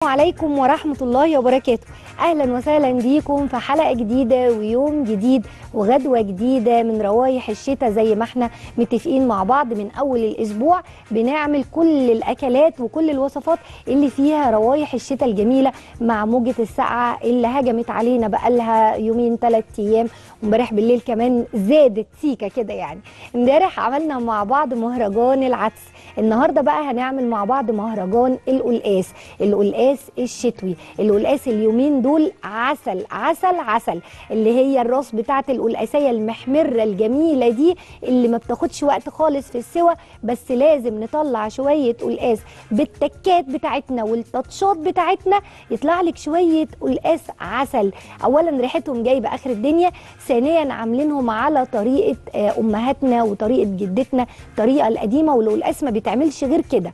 عليكم ورحمة الله وبركاته أهلا وسهلا بيكم في حلقة جديدة ويوم جديد وغدوة جديدة من روايح الشتاء زي ما احنا متفقين مع بعض من أول الأسبوع بنعمل كل الأكلات وكل الوصفات اللي فيها روايح الشتاء الجميلة مع موجة السقعة اللي هجمت علينا بقالها يومين ثلاث أيام وامبارح بالليل كمان زادت سيكة كده يعني امبارح عملنا مع بعض مهرجان العدس النهارده بقى هنعمل مع بعض مهرجان القلقاس القلقاس الشتوي القلقاس اليومين دول عسل عسل عسل اللي هي الراس بتاعه القلقاسيه المحمره الجميله دي اللي ما بتاخدش وقت خالص في السوى بس لازم نطلع شويه قلقاس بالتكات بتاعتنا والتاتشات بتاعتنا يطلع لك شويه قلقاس عسل اولا ريحتهم جايبه اخر الدنيا ثانيا عاملينهم على طريقه آه، امهاتنا وطريقه جدتنا الطريقه القديمه والقلقاس ما بيتعملش غير كده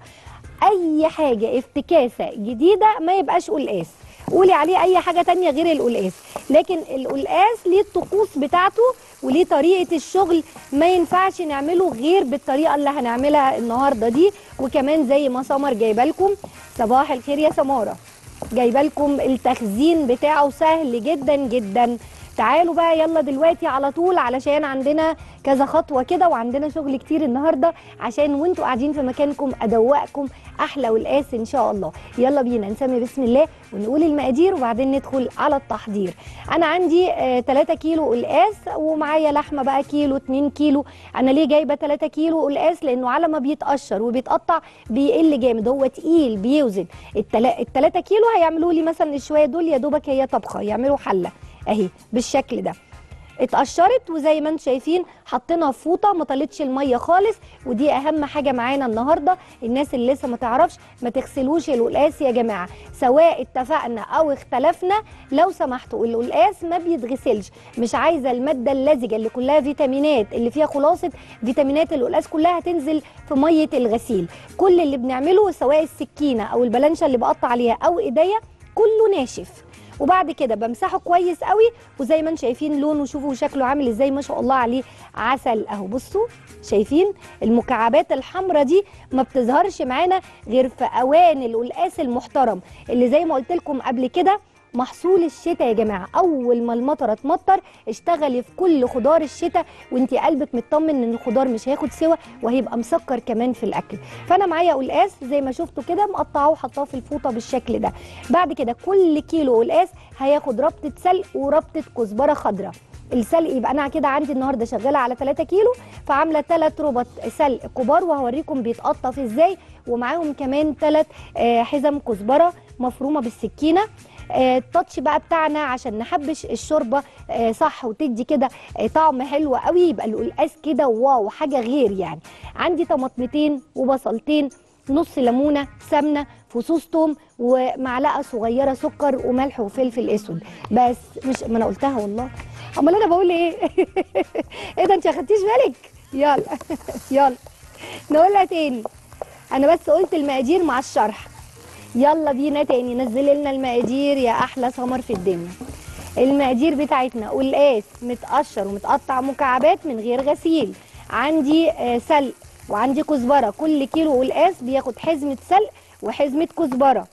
اي حاجه افتكاسه جديده ما يبقاش قلقاس قولي عليه اي حاجه تانية غير القلقاس لكن القلقاس ليه الطقوس بتاعته وليه طريقه الشغل ما ينفعش نعمله غير بالطريقه اللي هنعملها النهارده دي وكمان زي ما سمر جايبه لكم صباح الخير يا سماره جايبه لكم التخزين بتاعه سهل جدا جدا تعالوا بقى يلا دلوقتي على طول علشان عندنا كذا خطوه كده وعندنا شغل كتير النهارده عشان وانتوا قاعدين في مكانكم ادوقكم احلى والقاس ان شاء الله يلا بينا نسمي بسم الله ونقول المقادير وبعدين ندخل على التحضير انا عندي آه 3 كيلو قلقاس ومعايا لحمه بقى كيلو 2 كيلو انا ليه جايبه 3 كيلو قلقاس لانه على ما بيتقشر وبيتقطع بيقل جامد هو تقيل بيوزن ال 3 كيلو هيعملوا لي مثلا الشويه دول يا دوبك هي طبخه يعملوا حله اهي بالشكل ده اتقشرت وزي ما انتم شايفين حطينا فوطه ما طلتش الميه خالص ودي اهم حاجه معانا النهارده الناس اللي لسه ما تعرفش ما تغسلوش القلقاس يا جماعه سواء اتفقنا او اختلفنا لو سمحتوا القلقاس ما بيتغسلش مش عايزه الماده اللزجه اللي كلها فيتامينات اللي فيها خلاصه فيتامينات القلقاس كلها هتنزل في ميه الغسيل كل اللي بنعمله سواء السكينه او البلانشه اللي بقطع عليها او ايديا كله ناشف وبعد كده بمسحه كويس قوي وزي ما انتم شايفين لونه شوفوا شكله عامل ازاي ما شاء الله عليه عسل اهو بصوا شايفين المكعبات الحمراء دي ما بتظهرش معانا غير في اوان القلقاس المحترم اللي زي ما قلت لكم قبل كده محصول الشتاء يا جماعه اول ما المطره تمطر اشتغلي في كل خضار الشتاء وانت قلبك مطمن ان الخضار مش هياخد سوا وهيبقى مسكر كمان في الاكل فانا معايا قلقاس زي ما شفتوا كده مقطعاه وحطاه في الفوطه بالشكل ده بعد كده كل كيلو قلقاس هياخد ربطه سلق وربطه كزبره خضراء السلق يبقى انا كده عندي النهارده شغاله على 3 كيلو فعامله 3 ربط سلق كبار وهوريكم بيتقطف ازاي ومعاهم كمان 3 حزم كزبره مفرومه بالسكينه آه، التاتش بقى بتاعنا عشان نحبش الشوربه آه، صح وتدي كده آه، طعم حلو قوي يبقى القلقاس كده واو حاجه غير يعني عندي طماطمتين وبصلتين نص ليمونه سمنه فصوص توم ومعلقه صغيره سكر وملح وفلفل اسود بس مش ما انا قلتها والله امال انا بقول ايه ايه ده انت ما خدتيش بالك يلا يلا نقولها تاني انا بس قلت المقادير مع الشرح يلا بينا تاني نزل لنا المقادير يا احلى سمر في الدنيا المقادير بتاعتنا قلقاس متقشر ومتقطع مكعبات من غير غسيل عندي آه، سلق وعندي كزبره كل كيلو قلقاس بياخد حزمه سلق وحزمه كزبره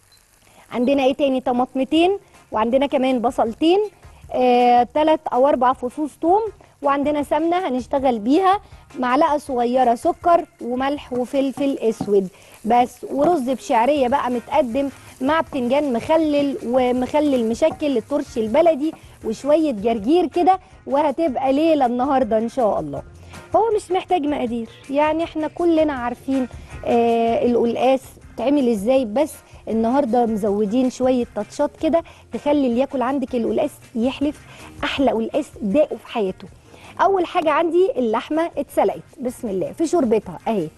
عندنا ايه تاني طماطمتين وعندنا كمان بصلتين آه، تلات او اربع فصوص توم وعندنا سمنه هنشتغل بيها معلقه صغيره سكر وملح وفلفل اسود بس ورز بشعريه بقى متقدم مع بتنجان مخلل ومخلل مشكل الترش البلدي وشويه جرجير كده وهتبقى ليله النهارده ان شاء الله هو مش محتاج مقادير يعني احنا كلنا عارفين آه القلقاس تعمل ازاي بس النهارده مزودين شويه تاتشات كده تخلي اللي ياكل عندك القلقاس يحلف احلى قلقاس داقه في حياته اول حاجه عندي اللحمه اتسلقت بسم الله في شوربتها اهي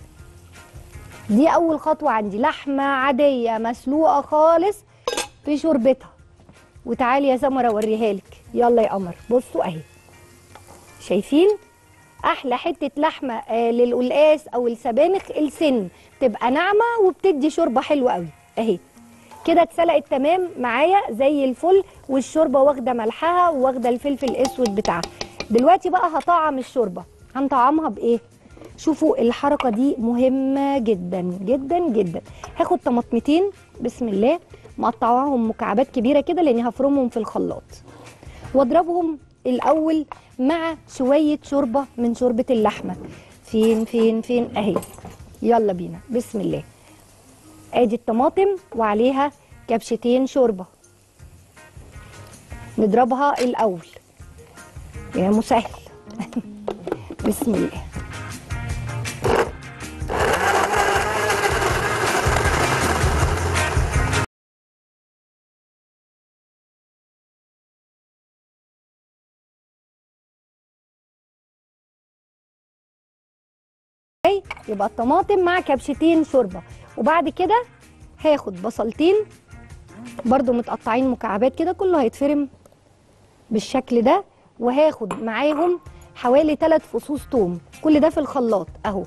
دي اول خطوه عندي لحمه عاديه مسلوقه خالص في شوربتها وتعالي يا سمره اوريها لك يلا يا قمر بصوا اهي شايفين احلى حته لحمه آه للقلقاس او السبانخ السن تبقى ناعمه وبتدي شوربه حلوه قوي اهي كده اتسلقت تمام معايا زي الفل والشوربه واخده ملحها واخده الفلفل الاسود بتاعها دلوقتي بقى هطعم الشوربه هنطعمها بايه شوفوا الحركه دي مهمه جدا جدا جدا هاخد طماطمتين بسم الله مقطعاهم مكعبات كبيره كده لاني هفرمهم في الخلاط واضربهم الاول مع شويه شوربه من شوربه اللحمه فين فين فين اهي يلا بينا بسم الله ادي الطماطم وعليها كبشتين شوربه نضربها الاول يا مسهل بسم الله يبقى الطماطم مع كبشتين شوربه وبعد كده هاخد بصلتين برضو متقطعين مكعبات كده كله هيتفرم بالشكل ده وهاخد معاهم حوالي 3 فصوص توم كل ده في الخلاط اهو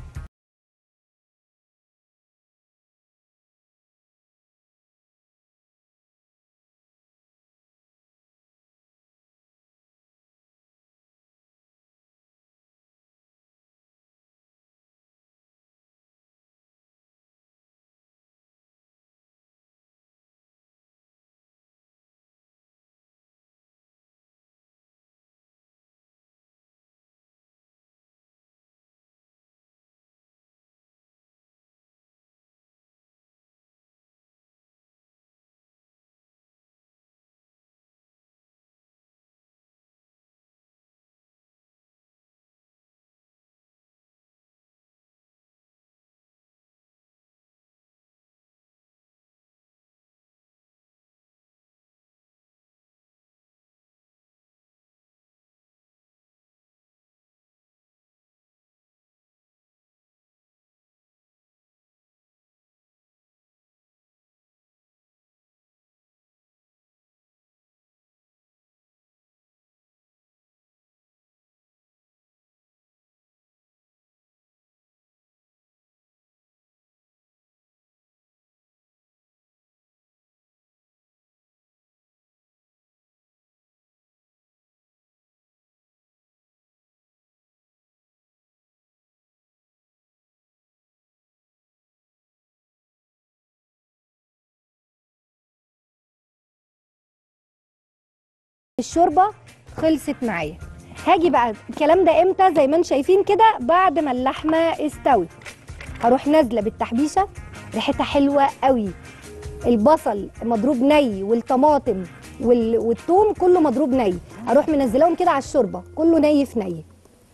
الشوربه خلصت معايا هاجي بقى الكلام ده امتى زي ما انتم شايفين كده بعد ما اللحمه استوت هروح نازله بالتحبيشه ريحتها حلوه قوي البصل مضروب ني والطماطم وال... والثوم كله مضروب ني اروح منزلاهم كده على الشوربه كله ني في ني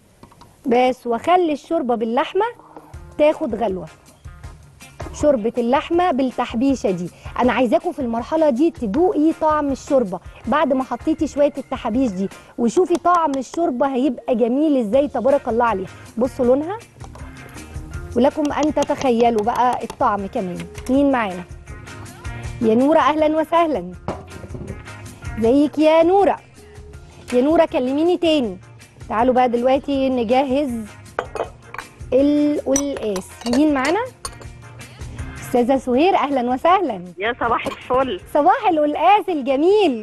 بس واخلي الشوربه باللحمه تاخد غلوه شوربه اللحمه بالتحبيشه دي انا عايزاكم في المرحله دي تدوقي طعم الشوربه بعد ما حطيتي شويه التحابيش دي وشوفي طعم الشوربه هيبقى جميل ازاي تبارك الله عليها بصوا لونها ولكم ان تتخيلوا بقى الطعم كمان مين معانا يا نوره اهلا وسهلا زيك يا نوره يا نوره كلميني تاني تعالوا بقى دلوقتي نجهز القلقاس مين معانا استاذه سهير اهلا وسهلا يا صباح الفل صباح القلقاس الجميل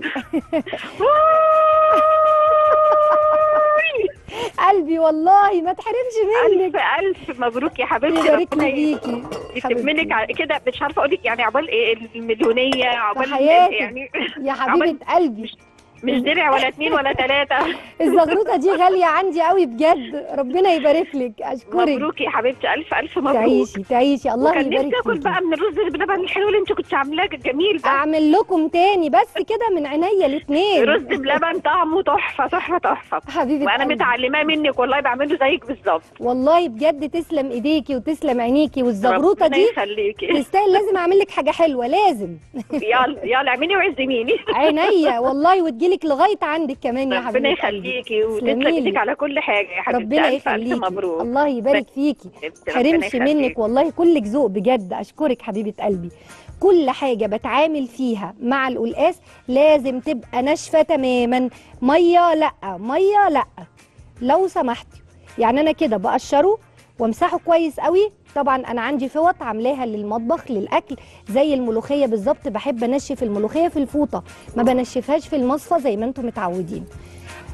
قلبي والله ما تحرمش منك الف الف مبروك يا حبيبتي يبارك ربنا لي بيكي يكتب منك ع- كده مش عارفه اقول لك يعني عقبال ايه المليونيه عقبال حياتك. يعني يا حبيبه قلبي مش درع ولا اتنين ولا تلاته الزغروطه دي غاليه عندي قوي بجد ربنا يبارك لك اشكرك مبروك يا حبيبتي الف الف مبروك تعيشي تعيشي الله وكان يبارك نفسي اكل فيكي بقى من الرز بلبن الحلو اللي انت كنت عاملاه الجميل ده اعمل لكم تاني بس كده من عينيا الاثنين رز بلبن طعمه تحفه تحفه تحفه حبيبه وانا قلبي. متعلماه منك والله بعمله زيك بالظبط والله بجد تسلم ايديكي وتسلم عينيكي والزغروطه ربنا دي يخليكي تستاهل لازم اعمل لك حاجه حلوه لازم يلا يلا اعملي وعزميني عينيا والله وتجيلك لغايه عندك كمان يا ربنا حبيبه قلبي. يخليكي تسلمي وتسلم لي. ايدك على كل حاجه يا حبيبتي ربنا الف يخليكي الف مبروك الله يبارك فيكي حبيبتي، ربنا حرمش منك يخليك. والله كلك ذوق بجد اشكرك حبيبه قلبي كل حاجه بتعامل فيها مع القلقاس لازم تبقى ناشفه تماما ميه لا ميه لا لو سمحتي يعني انا كده بقشره وامسحه كويس قوي طبعا انا عندي فوط عاملاها للمطبخ للاكل زي الملوخيه بالظبط بحب انشف الملوخيه في الفوطه ما بنشفهاش في المصفى زي ما انتم متعودين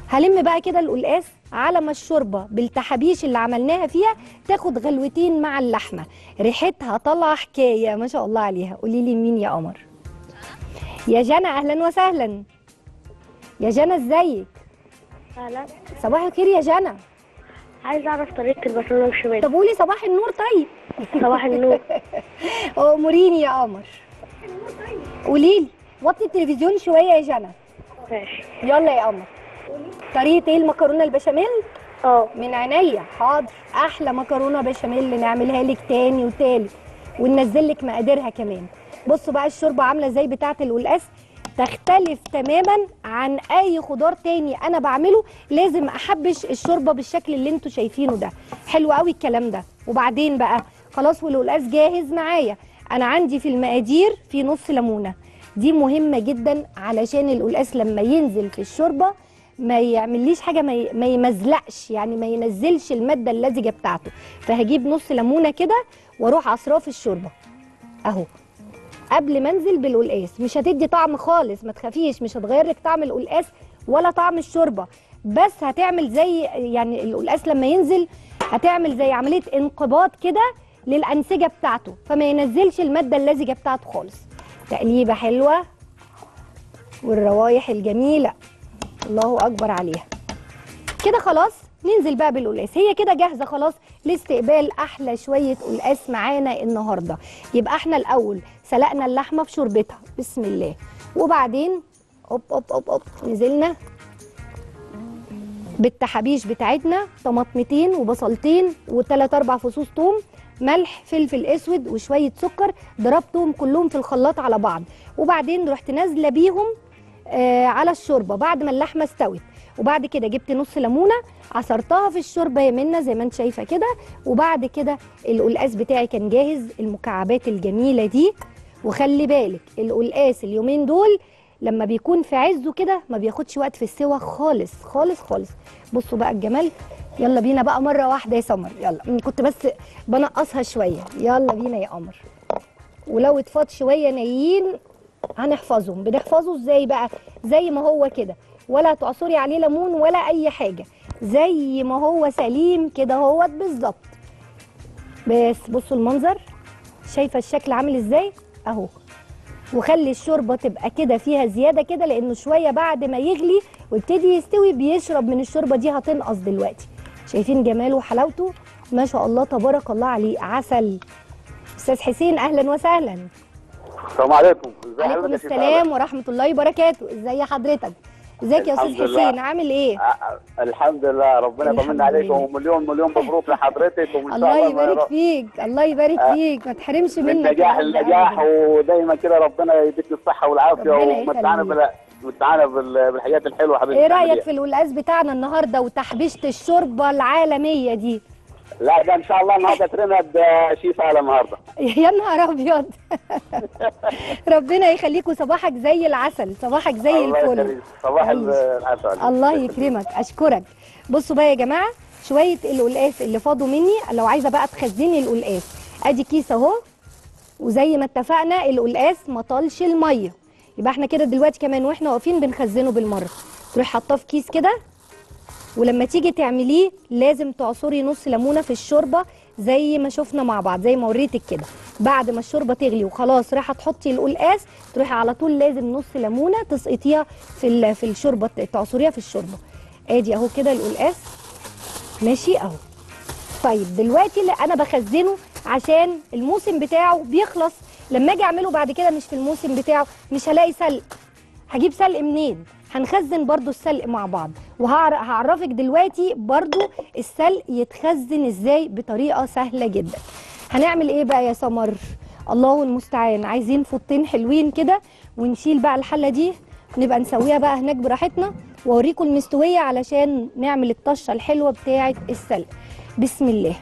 هلم بقى كده القلقاس على ما الشوربه بالتحابيش اللي عملناها فيها تاخد غلوتين مع اللحمه ريحتها طالعه حكايه ما شاء الله عليها قولي لي مين يا قمر يا جنى اهلا وسهلا يا جنى ازيك أهلا صباح الخير يا جنى عايز أعرف طريقة البشاميل بالشمال طب قولي صباح النور طيب صباح النور اموريني يا قمر قولي لي وطي التلفزيون شويه يا جنى ماشي يلا يا قمر طريقه ايه المكرونه البشاميل اه من عينيا حاضر احلى مكرونه بشاميل نعملها لك تاني وتالت وننزل لك مقاديرها كمان بصوا بقى الشوربه عامله ازاي بتاعه القلقاس تختلف تماما عن اي خضار تاني انا بعمله لازم احبش الشوربه بالشكل اللي انتوا شايفينه ده حلو قوي الكلام ده وبعدين بقى خلاص والقلقاس جاهز معايا انا عندي في المقادير في نص ليمونه دي مهمه جدا علشان القلقاس لما ينزل في الشوربه ما يعمليش حاجه ما ي- ما يمزلقش يعني ما ينزلش الماده اللزجه بتاعته فهجيب نص ليمونه كده واروح عصراه في الشوربه اهو قبل ما انزل بالقلقاس مش هتدي طعم خالص ما تخافيش مش هتغير لك طعم القلقاس ولا طعم الشوربه بس هتعمل زي يعني القلقاس لما ينزل هتعمل زي عمليه انقباض كده للانسجه بتاعته فما ينزلش الماده اللزجه بتاعته خالص تقليبه حلوه والروايح الجميله الله اكبر عليها كده خلاص ننزل بقى بالقلقاس هي كده جاهزه خلاص لاستقبال احلى شويه قلقاس معانا النهارده يبقى احنا الاول سلقنا اللحمه في شوربتها بسم الله وبعدين اوب اوب اوب اوب نزلنا بالتحابيش بتاعتنا طماطمتين وبصلتين وثلاث اربع فصوص توم ملح فلفل اسود وشويه سكر ضربتهم كلهم في الخلاط على بعض وبعدين رحت نازله بيهم آه على الشوربه بعد ما اللحمه استوت وبعد كده جبت نص ليمونه عصرتها في الشوربه يا منى زي ما انت شايفه كده وبعد كده القلقاس بتاعي كان جاهز المكعبات الجميله دي وخلي بالك القلقاس اليومين دول لما بيكون في عزه كده ما بياخدش وقت في السوا خالص خالص خالص بصوا بقى الجمال يلا بينا بقى مره واحده يا سمر يلا أنا كنت بس بنقصها شويه يلا بينا يا قمر ولو اتفاض شويه نيين هنحفظهم بنحفظه ازاي بقى زي ما هو كده ولا تعصري عليه ليمون ولا اي حاجه زي ما هو سليم كده هوت بالظبط بس بصوا المنظر شايفه الشكل عامل ازاي اهو وخلي الشوربه تبقى كده فيها زياده كده لانه شويه بعد ما يغلي ويبتدي يستوي بيشرب من الشوربه دي هتنقص دلوقتي شايفين جماله وحلاوته ما شاء الله تبارك الله عليه عسل استاذ حسين اهلا وسهلا السلام عليكم ازي عليكم حضرتك يا السلام ورحمه الله وبركاته ازي حضرتك ازيك يا استاذ الحمد لله. حسين عامل ايه آه، الحمد لله ربنا الحمد يطمنا عليكم لله. ومليون مليون مبروك لحضرتك وان شاء الله الله يبارك ما- فيك الله يبارك آه، فيك ما تحرمش من منك نجاح يا رب لنجاح أبداً. ودايما كده ربنا يديك الصحه والعافيه ربنا ومتعانا يخليك. بال متعانا بال- بالحاجات الحلوه حبيبتي ايه تعمل رايك في القلقاس بتاعنا النهارده وتحبيشه الشوربه العالميه دي لا ده ان شاء الله النهارده ترند شيف على النهارده يا نهار ابيض ربنا يخليكوا صباحك زي العسل صباحك زي الله الفل يخليك. صباح عيش. العسل عليك. الله يكرمك اشكرك بصوا بقى يا جماعه شويه القلقاس اللي فاضوا مني لو عايزه بقى تخزني القلقاس ادي كيس اهو وزي ما اتفقنا القلقاس ما طالش الميه يبقى احنا كده دلوقتي كمان واحنا واقفين بنخزنه بالمره تروحي حاطاه في كيس كده ولما تيجي تعمليه لازم تعصري نص ليمونه في الشوربه زي ما شفنا مع بعض زي ما وريتك كده بعد ما الشوربه تغلي وخلاص رايحه تحطي القلقاس تروحي على طول لازم نص ليمونه تسقطيها في ال- في الشوربه تعصريها في الشوربه ادي اهو كده القلقاس ماشي اهو طيب دلوقتي اللي انا بخزنه عشان الموسم بتاعه بيخلص لما اجي اعمله بعد كده مش في الموسم بتاعه مش هلاقي سلق هجيب سلق منين هنخزن برضو السلق مع بعض وهعرفك دلوقتي برضو السلق يتخزن ازاي بطريقه سهله جدا هنعمل ايه بقى يا سمر الله المستعان عايزين فطين حلوين كده ونشيل بقى الحله دي نبقى نسويها بقى هناك براحتنا واوريكم المستويه علشان نعمل الطشه الحلوه بتاعه السلق بسم الله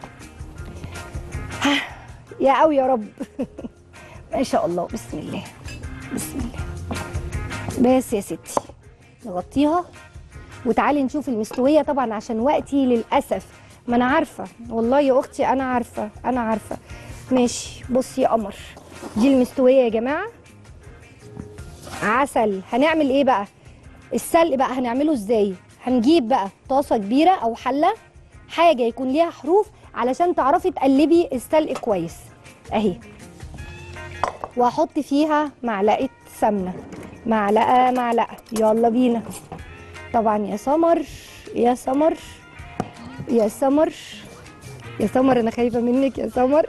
ها، يا قوي يا رب ما شاء الله بسم الله بسم الله بس يا ستي نغطيها وتعالي نشوف المستويه طبعا عشان وقتي للاسف ما انا عارفه والله يا اختي انا عارفه انا عارفه ماشي بصي يا قمر دي المستويه يا جماعه عسل هنعمل ايه بقى السلق بقى هنعمله ازاي هنجيب بقى طاسه كبيره او حله حاجه يكون ليها حروف علشان تعرفي تقلبي السلق كويس اهي واحط فيها معلقه سمنه معلقه معلقه يلا بينا طبعا يا سمر يا سمر يا سمر يا سمر انا خايفه منك يا سمر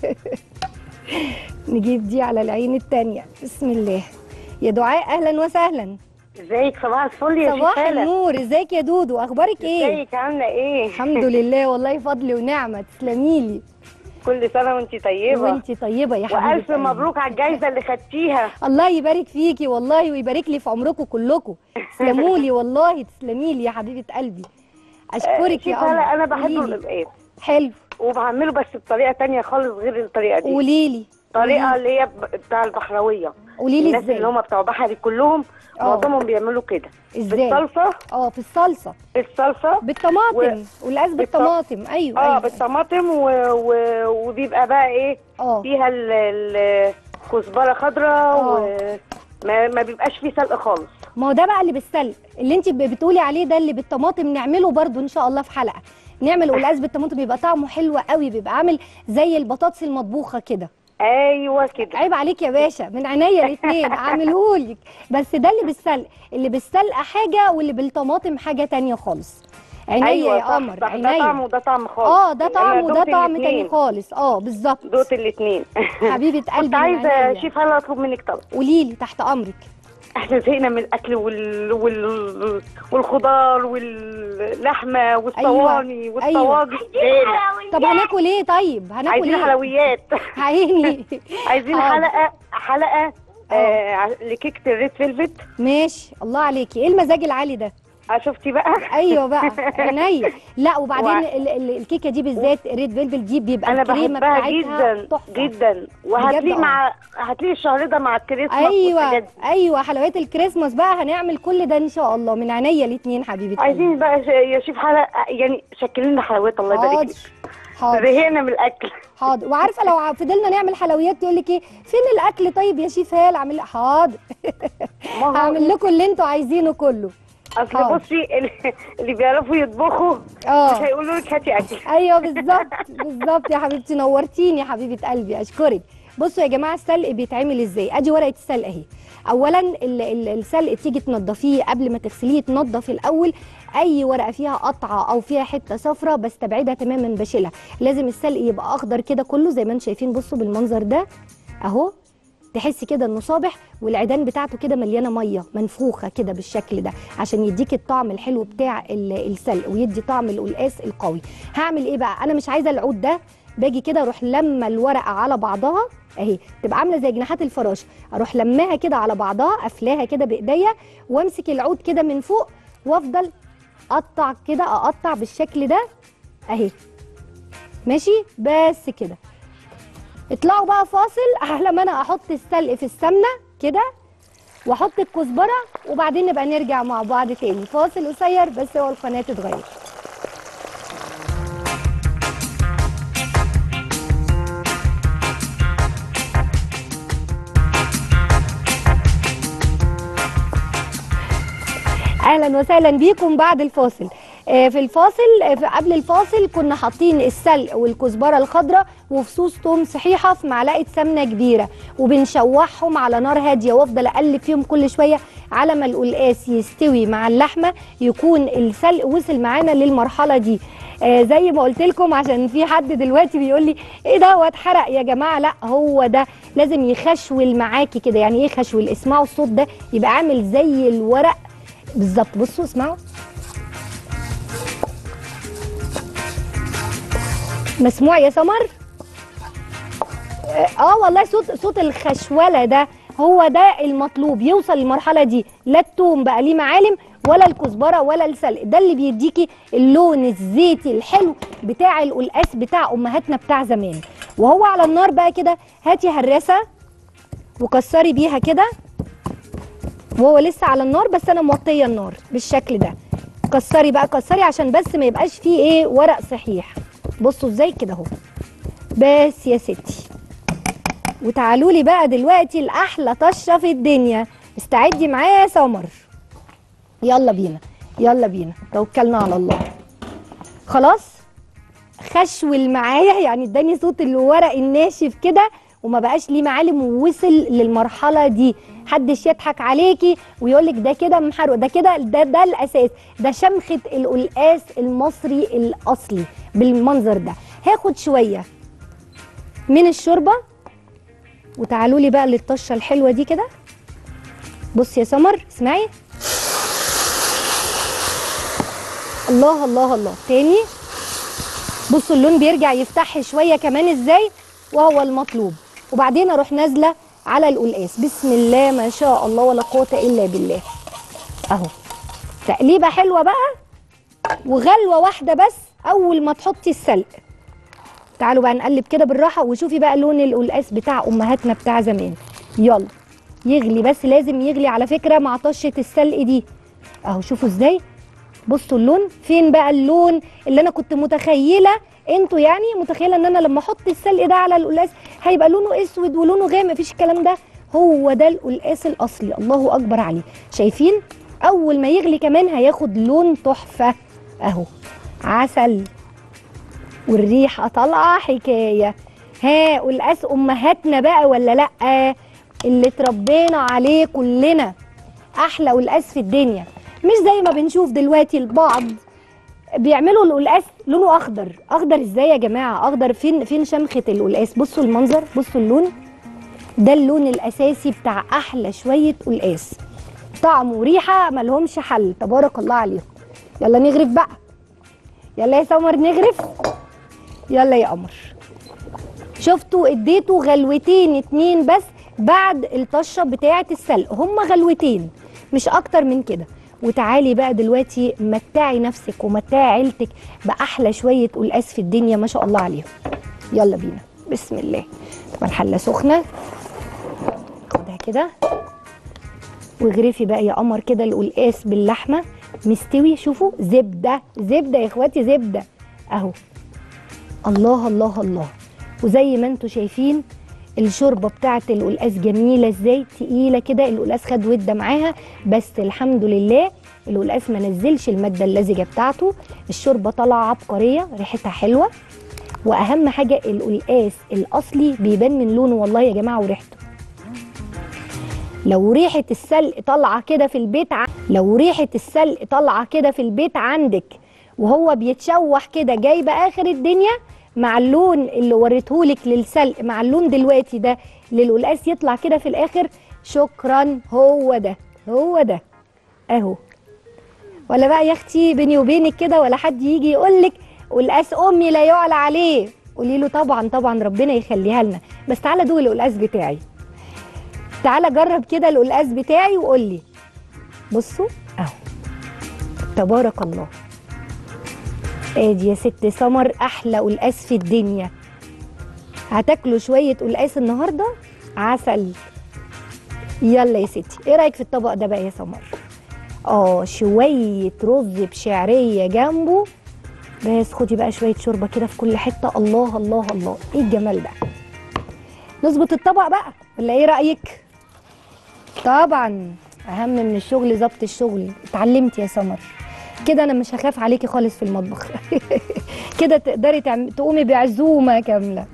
نجيب دي على العين التانية بسم الله يا دعاء اهلا وسهلا ازيك صباح الفل يا صباح شيخالة النور ازيك يا دودو اخبارك ايه ازيك عاملة ايه الحمد لله والله فضل ونعمه تسلميلي كل سنة وانت طيبة وانتي طيبه يا حبيبتي والف مبروك على الجايزة اللي خدتيها الله يبارك فيكي والله ويبارك لي في عمركم كلكم تسلموا لي والله تسلمي لي يا حبيبه قلبي اشكرك يا شيخالة قمر انا بحب قوليلي. الرقاق حلو وبعمله بس بطريقة تانية خالص غير الطريقة دي قولي لي طريقة اللي هي ب- بتاع البحراوية قولي لي الناس اللي ازاي هم بتوع بحري كلهم اه. معظمهم بيعملوا كده ازاي بالصلصة اه في الصلصه الصلصة بالطماطم والقاس بالطماطم ايوه اه ايوه بالطماطم و... و... وبيبقى بقى ايه اه فيها ال- ال- الكزبرة خضراء اه. وما ما بيبقاش فيه سلق خالص ما هو ده بقى اللي بالسلق اللي انت بتقولي عليه ده اللي بالطماطم نعمله برضو ان شاء الله في حلقه نعمل قلقاس بالطماطم بيبقى طعمه حلو قوي بيبقى عامل زي البطاطس المطبوخه كده ايوه كده عيب عليك يا باشا من عينيا الاثنين اعملهولك بس ده اللي بالسلق اللي بالسلق حاجه واللي بالطماطم حاجه تانية خالص عينيا ايوه يا صح قمر صح ده طعم عينيا وده طعم خالص اه ده أنا طعم وده دوقت طعم تاني الاتنين. خالص اه بالظبط دوت الاثنين حبيبه قلبي كنت من عايزه عينيا. شيف هلا اطلب منك طلب قولي لي تحت امرك احنا زهقنا من الاكل وال... وال... والخضار واللحمه والصواني والطواجن زهقنا. طب هناكل ايه طيب هناكل عايزين ايه حلويات عيني عايزين حاضر. حلقه حلقه آه ع- لكيكه الريد فيلفت ماشي الله عليكي ايه المزاج العالي ده آه، شفتي بقى ايوه بقى عينيا لا وبعدين وع- ال- ال- الكيكه دي بالذات ريد فيلفل دي بيبقى انا الكريمه بحبها بتاعتها جدا تحفه جدا وهتلاقيه بجد، مع هتلاقيه الشهر ده مع الكريسماس ايوه والحاجات دي. ايوه حلويات الكريسماس بقى هنعمل كل ده ان شاء الله من عينيا الاثنين حبيبتي عايزين بقى ش- يا شيف حلقه يعني شكل لنا حلويات الله يبارك حاضر لك حاضر زهقنا من الاكل حاضر وعارفه لو ع- فضلنا نعمل حلويات تقول لك ايه فين الاكل طيب يا شيف هال اعمل حاضر ما هو هعمل لكم اللي انتوا عايزينه كله اصل حاضر. بصي اللي- اللي بيعرفوا يطبخوا مش اه هيقولوا لك هاتي اكل ايوه بالظبط بالظبط يا حبيبتي نورتيني يا حبيبه قلبي اشكرك بصوا يا جماعه السلق بيتعمل ازاي ادي ورقه السلق اهي اولا ال- ال- السلق تيجي تنضفيه قبل ما تغسليه يتنضف الاول اي ورقه فيها قطعه او فيها حته صفرة بستبعدها تماما بشيلها لازم السلق يبقى اخضر كده كله زي ما انتم شايفين بصوا بالمنظر ده اهو تحسي كده انه صابح والعيدان بتاعته كده مليانه ميه منفوخه كده بالشكل ده عشان يديك الطعم الحلو بتاع ال- السلق ويدي طعم القلقاس القوي هعمل ايه بقى انا مش عايزه العود ده باجي كده اروح لما الورقه على بعضها اهي تبقى عامله زي جناحات الفراشه اروح لماها كده على بعضها قافلاها كده بايديا وامسك العود كده من فوق وافضل اقطع كده اقطع بالشكل ده اهي ماشي بس كده اطلعوا بقى فاصل على ما انا احط السلق في السمنه كده واحط الكزبره وبعدين نبقى نرجع مع بعض تاني فاصل قصير بس هو القناه تتغير اهلا وسهلا بيكم بعد الفاصل آه، في الفاصل آه، في- قبل الفاصل كنا حاطين السلق والكزبره الخضراء وفصوص توم صحيحه في معلقه سمنه كبيره وبنشوحهم على نار هاديه وافضل اقلب فيهم كل شويه على ما القلقاس يستوي مع اللحمه يكون السلق وصل معانا للمرحله دي آه زي ما قلت لكم عشان في حد دلوقتي بيقول لي ايه ده هو اتحرق يا جماعه لا هو ده لازم يخشول معاكي كده يعني ايه خشول اسمعوا الصوت ده يبقى عامل زي الورق بالظبط بصوا اسمعوا مسموع يا سمر اه والله صوت صوت الخشوله ده هو ده المطلوب يوصل للمرحله دي لا التوم بقى ليه معالم ولا الكزبره ولا السلق ده اللي بيديكي اللون الزيتي الحلو بتاع القلقاس بتاع امهاتنا بتاع زمان وهو على النار بقى كده هاتي هراسه وكسري بيها كده وهو لسه على النار بس انا موطيه النار بالشكل ده كسري بقى كسري عشان بس ما يبقاش فيه ايه ورق صحيح بصوا ازاي كده اهو بس يا ستي وتعالوا لي بقى دلوقتي الاحلى طشه في الدنيا استعدي معايا يا سمر يلا بينا يلا بينا توكلنا على الله خلاص خشول معايا يعني اداني صوت الورق الناشف كده وما بقاش ليه معالم ووصل للمرحله دي محدش يضحك عليكي ويقول لك ده كده محروق ده كده ده ده الاساس ده شمخه القلقاس المصري الاصلي بالمنظر ده هاخد شويه من الشوربه وتعالوا لي بقى للطشه الحلوه دي كده بصي يا سمر اسمعي الله الله الله تاني بصوا اللون بيرجع يفتح شويه كمان ازاي وهو المطلوب وبعدين اروح نازله على القلقاس بسم الله ما شاء الله ولا قوه الا بالله اهو تقليبه حلوه بقى وغلوه واحده بس اول ما تحطي السلق تعالوا بقى نقلب كده بالراحه وشوفي بقى لون القلقاس بتاع امهاتنا بتاع زمان يلا يغلي بس لازم يغلي على فكره مع طشه السلق دي اهو شوفوا ازاي بصوا اللون فين بقى اللون اللي انا كنت متخيله انتوا يعني متخيله ان انا لما احط السلق ده على القلقاس هيبقى لونه اسود ولونه غامق مفيش الكلام ده هو ده القلقاس الاصلي الله اكبر عليه شايفين اول ما يغلي كمان هياخد لون تحفه اهو عسل والريحه طالعه حكايه ها قلقاس امهاتنا بقى ولا لا اللي اتربينا عليه كلنا احلى قلقاس في الدنيا مش زي ما بنشوف دلوقتي البعض بيعملوا القلقاس لونه اخضر اخضر ازاي يا جماعه اخضر فين فين شمخه القلقاس بصوا المنظر بصوا اللون ده اللون الاساسي بتاع احلى شويه قلقاس طعم وريحه ملهمش حل تبارك الله عليهم يلا نغرف بقى يلا يا سمر نغرف يلا يا قمر شفتوا اديتوا غلوتين اتنين بس بعد الطشه بتاعه السلق هما غلوتين مش اكتر من كده وتعالي بقى دلوقتي متعي نفسك ومتعي عيلتك باحلى شويه قلقاس في الدنيا ما شاء الله عليهم يلا بينا بسم الله طبعا الحله سخنه خدها كده واغرفي بقى يا قمر كده القلقاس باللحمه مستوي شوفوا زبده زبده يا اخواتي زبده اهو الله الله الله وزي ما انتم شايفين الشوربه بتاعت القلقاس جميله ازاي تقيله كده القلقاس خد وده معاها بس الحمد لله القلقاس ما نزلش الماده اللزجه بتاعته الشوربه طالعه عبقريه ريحتها حلوه واهم حاجه القلقاس الاصلي بيبان من لونه والله يا جماعه وريحته لو ريحه السلق طالعه كده في البيت ع... لو ريحه السلق طالعه كده في البيت عندك وهو بيتشوح كده جايبه اخر الدنيا مع اللون اللي وريتهولك للسلق مع اللون دلوقتي ده للقلقاس يطلع كده في الاخر شكرا هو ده هو ده اهو ولا بقى يا اختي بيني وبينك كده ولا حد يجي يقول لك قلقاس امي لا يعلى عليه قولي له طبعا طبعا ربنا يخليها لنا بس تعالى دوق القلقاس بتاعي تعالى جرب كده القلقاس بتاعي وقول لي بصوا اهو تبارك الله ادي يا ست سمر احلى قلقاس في الدنيا هتاكلوا شويه قلقاس النهارده عسل يلا يا ستي ايه رايك في الطبق ده بقى يا سمر اه شويه رز بشعريه جنبه بس خدي بقى شويه شوربه كده في كل حته الله الله الله ايه الجمال ده نظبط الطبق بقى ولا ايه رايك طبعا اهم من الشغل ظبط الشغل اتعلمت يا سمر كده انا مش هخاف عليكي خالص في المطبخ كده تقدري تعم... تقومي بعزومه كامله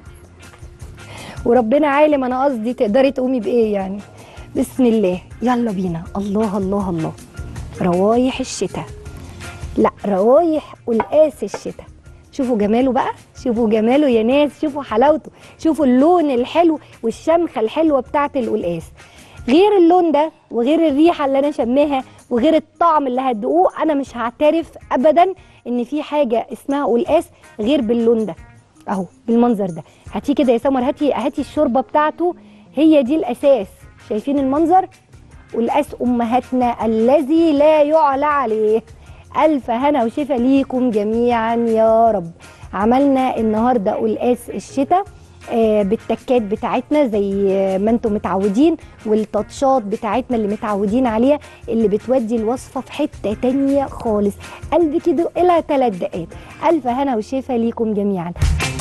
وربنا عالم انا قصدي تقدري تقومي بايه يعني بسم الله يلا بينا الله الله الله روايح الشتاء لا روايح قلقاس الشتاء شوفوا جماله بقى شوفوا جماله يا ناس شوفوا حلاوته شوفوا اللون الحلو والشمخه الحلوه بتاعه القلقاس غير اللون ده وغير الريحه اللي انا شماها وغير الطعم اللي هتدوقوه انا مش هعترف ابدا ان في حاجه اسمها قلقاس غير باللون ده اهو بالمنظر ده هاتي كده يا سمر هاتي هاتي الشوربه بتاعته هي دي الاساس شايفين المنظر قلقاس امهاتنا الذي لا يعلى عليه الف هنا وشفا ليكم جميعا يا رب عملنا النهارده قلقاس الشتاء آه، بالتكات بتاعتنا زي ما انتم متعودين والتاتشات بتاعتنا اللي متعودين عليها اللي بتودي الوصفه في حته تانية خالص قلبك يدق لها ثلاث دقات الف هنا وشفا ليكم جميعا